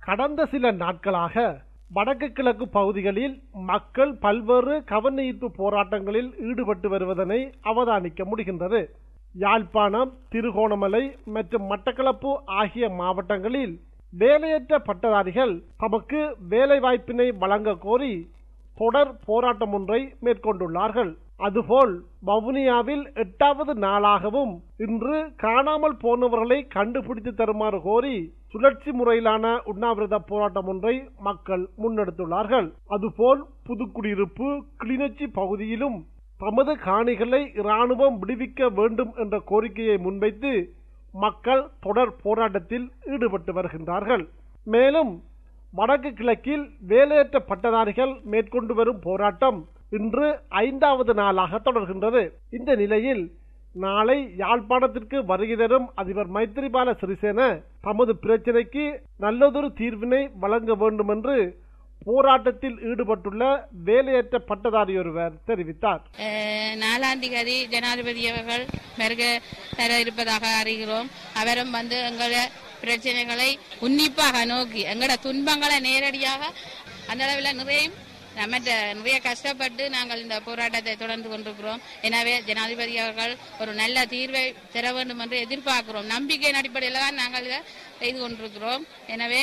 கடந்த சில நாட்களாக வடக்கு கிழக்கு பகுதிகளில் மக்கள் பல்வேறு கவனஈர்ப்பு போராட்டங்களில் ஈடுபட்டு வருவதனை அவதானிக்க முடிகின்றது யாழ்ப்பாணம் திருகோணமலை மற்றும் மட்டக்களப்பு ஆகிய மாவட்டங்களில் வேலையற்ற பட்டதாரிகள் தமக்கு வேலைவாய்ப்பினை வழங்க கோரி தொடர் போராட்டம் ஒன்றை மேற்கொண்டுள்ளார்கள் அதுபோல் வவுனியாவில் எட்டாவது நாளாகவும் இன்று காணாமல் போனவர்களை கண்டுபிடித்து தருமாறு கோரி சுழற்சி முறையிலான உண்ணாவிரத போராட்டம் ஒன்றை மக்கள் முன்னெடுத்துள்ளார்கள் அதுபோல் புதுக்குடியிருப்பு கிளிநொச்சி பகுதியிலும் தமது காணிகளை இராணுவம் விடுவிக்க வேண்டும் என்ற கோரிக்கையை முன்வைத்து மக்கள் தொடர் போராட்டத்தில் ஈடுபட்டு வருகின்றார்கள் மேலும் வடக்கு கிழக்கில் வேலையற்ற பட்டதாரிகள் மேற்கொண்டு வரும் போராட்டம் இன்று ஐந்தாவது நாளாக தொடர்கின்றது இந்த நிலையில் நாளை யாழ்ப்பாணத்திற்கு வருகை தரும் அதிபர் மைத்திரிபால சிறிசேன தமது பிரச்சினைக்கு நல்லதொரு தீர்வினை வழங்க வேண்டும் என்று போராட்டத்தில் ஈடுபட்டுள்ள வேலையற்ற பட்டதாரி ஒருவர் தெரிவித்தார் நாலாம் தேதி ஜனாதிபதி அவர்கள் வருக தர இருப்பதாக அறிகிறோம் அவரும் வந்து எங்கள பிரச்சனைகளை உன்னிப்பாக நோக்கி எங்களோட துன்பங்களை நேரடியாக அந்த அளவில் நிறைய நம்ம நிறைய கஷ்டப்பட்டு நாங்கள் இந்த போராட்டத்தை தொடர்ந்து கொண்டிருக்கிறோம் எனவே ஜனாதிபதி அவர்கள் ஒரு நல்ல தீர்வை தர வேண்டும் என்று எதிர்பார்க்கிறோம் நம்பிக்கையின் அடிப்படையில் தான் நாங்கள் இதை செய்து கொண்டிருக்கிறோம் எனவே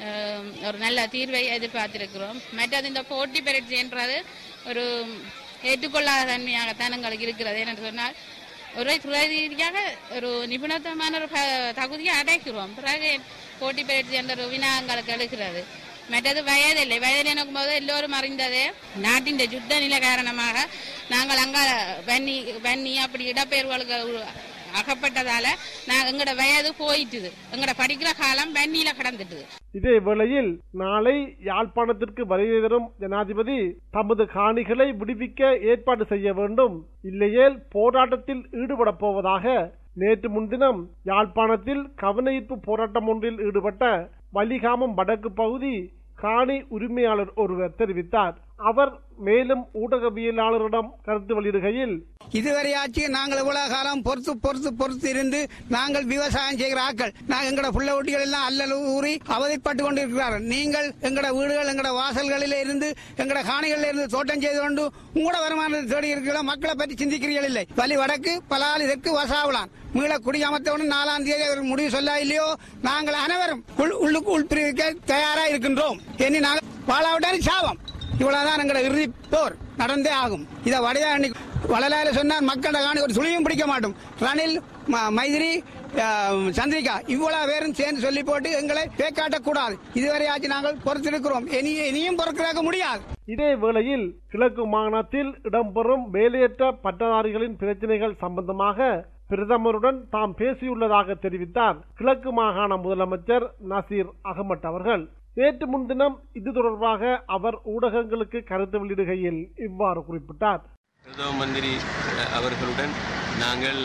ஒரு நல்ல தீர்வை எதிர்பார்த்திருக்கிறோம் மற்றது இந்த போட்டி பரீட்சை என்றது ஒரு ஏற்றுக்கொள்ளாத தன்மையாகத்தான் எங்களுக்கு இருக்கிறது என்று சொன்னால் ஒரு துறை ரீதியாக ஒரு நிபுணத்துவமான ஒரு தகுதியை அடைக்கிறோம் பிறகு போட்டி பயிற்சி என்ற ஒரு வினா எங்களுக்கு எழுகிறது மற்றது வயதில்லை வயதில் எனக்கும் போது எல்லோரும் அறிந்தது நாட்டின் யுத்த நிலை காரணமாக நாங்கள் அங்க வன்னி வன்னி அப்படி இடப்பெயர்வுகளுக்கு அகப்பட்டதால நான் எங்கட வயது போயிட்டுது எங்கட படிக்கிற காலம் வன்னியில கடந்துட்டு இதே வேளையில் நாளை யாழ்ப்பாணத்திற்கு வருகை தரும் ஜனாதிபதி தமது காணிகளை விடுவிக்க ஏற்பாடு செய்ய வேண்டும் இல்லையேல் போராட்டத்தில் ஈடுபட போவதாக நேற்று முன்தினம் யாழ்ப்பாணத்தில் கவனஈர்ப்பு போராட்டம் ஒன்றில் ஈடுபட்ட வலிகாமம் வடக்கு பகுதி காணி உரிமையாளர் ஒருவர் தெரிவித்தார் அவர் மேலும் ஊடகவியலாளரிடம் கருத்து வெளியிடுகையில் இதுவரையாச்சு நாங்கள் இவ்வளவு காலம் பொறுத்து பொறுத்து பொறுத்து இருந்து நாங்கள் விவசாயம் செய்கிற ஆக்கள் நாங்கள் எங்கட புள்ள ஒட்டிகள் எல்லாம் அல்லல் ஊறி அவதிப்பட்டு கொண்டிருக்கிறார்கள் நீங்கள் எங்கட வீடுகள் எங்கட வாசல்களில் இருந்து எங்கட காணிகளில் இருந்து தோட்டம் செய்து கொண்டு உங்களோட வருமானத்தை தேடி இருக்கிற மக்களை பற்றி சிந்திக்கிறீர்கள் இல்லை வலி வடக்கு பலாலி தெற்கு வசாவலான் மீள குடியமர்த்தவுடன் நாலாம் தேதி அவர் முடிவு சொல்ல இல்லையோ நாங்கள் அனைவரும் உள்ளுக்கு உள்பிரிவிக்க தயாரா இருக்கின்றோம் இனி நாங்கள் வாழாவிட்டாலும் சாவம் இவ்வளவுதான் எங்களோட இறுதி போர் நடந்தே ஆகும் இதை வடையா வளலால சொன்னார் மக்களோட காணி ஒரு துளியும் பிடிக்க மாட்டோம் ரணில் மைதிரி சந்திரிகா இவ்வளவு பேரும் சேர்ந்து சொல்லி போட்டு எங்களை பேக்காட்டக்கூடாது இதுவரையாச்சு நாங்கள் பொறுத்திருக்கிறோம் இனி இனியும் பொறுக்கிறாக்க முடியாது இதே வேளையில் கிழக்கு மாகாணத்தில் இடம்பெறும் வேலையற்ற பட்டதாரிகளின் பிரச்சனைகள் சம்பந்தமாக பிரதமருடன் தாம் பேசியுள்ளதாக தெரிவித்தார் கிழக்கு மாகாண முதலமைச்சர் நசீர் அகமட் அவர்கள் நேற்று முன்தினம் இது தொடர்பாக அவர் ஊடகங்களுக்கு கருத்து வெளியிடுகையில் இவ்வாறு குறிப்பிட்டார் பிரதம மந்திரி அவர்களுடன் நாங்கள்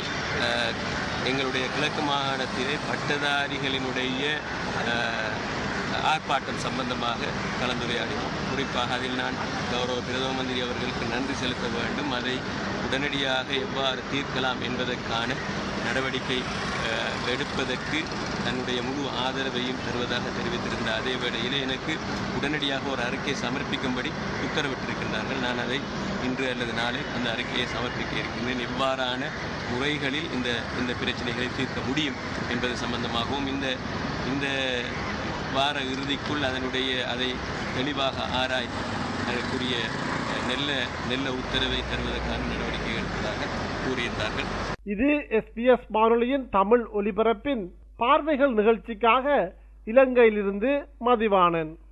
எங்களுடைய கிழக்கு மாகாணத்திலே பட்டதாரிகளினுடைய ஆர்ப்பாட்டம் சம்பந்தமாக கலந்துரையாடினோம் குறிப்பாக அதில் நான் கௌரவ பிரதம மந்திரி அவர்களுக்கு நன்றி செலுத்த வேண்டும் அதை உடனடியாக எவ்வாறு தீர்க்கலாம் என்பதற்கான நடவடிக்கை எடுப்பதற்கு தன்னுடைய முழு ஆதரவையும் தருவதாக தெரிவித்திருந்த அதே வேளையில் எனக்கு உடனடியாக ஒரு அறிக்கையை சமர்ப்பிக்கும்படி உத்தரவிட்டிருக்கின்றார்கள் நான் அதை இன்று அல்லது நாளை அந்த அறிக்கையை சமர்ப்பிக்க இருக்கின்றேன் எவ்வாறான முறைகளில் இந்த இந்த பிரச்சனைகளை தீர்க்க முடியும் என்பது சம்பந்தமாகவும் இந்த இந்த வார இறுதிக்குள் அதனுடைய அதை தெளிவாக ஆராய் அதற்குரிய நெல்ல நெல்ல உத்தரவை தருவதற்கான நடவடிக்கை எடுப்பதாக கூறியிருந்தார்கள் இது எஸ்பிஎஸ் வானொலியின் தமிழ் ஒலிபரப்பின் பார்வைகள் நிகழ்ச்சிக்காக இலங்கையிலிருந்து மதிவாணன்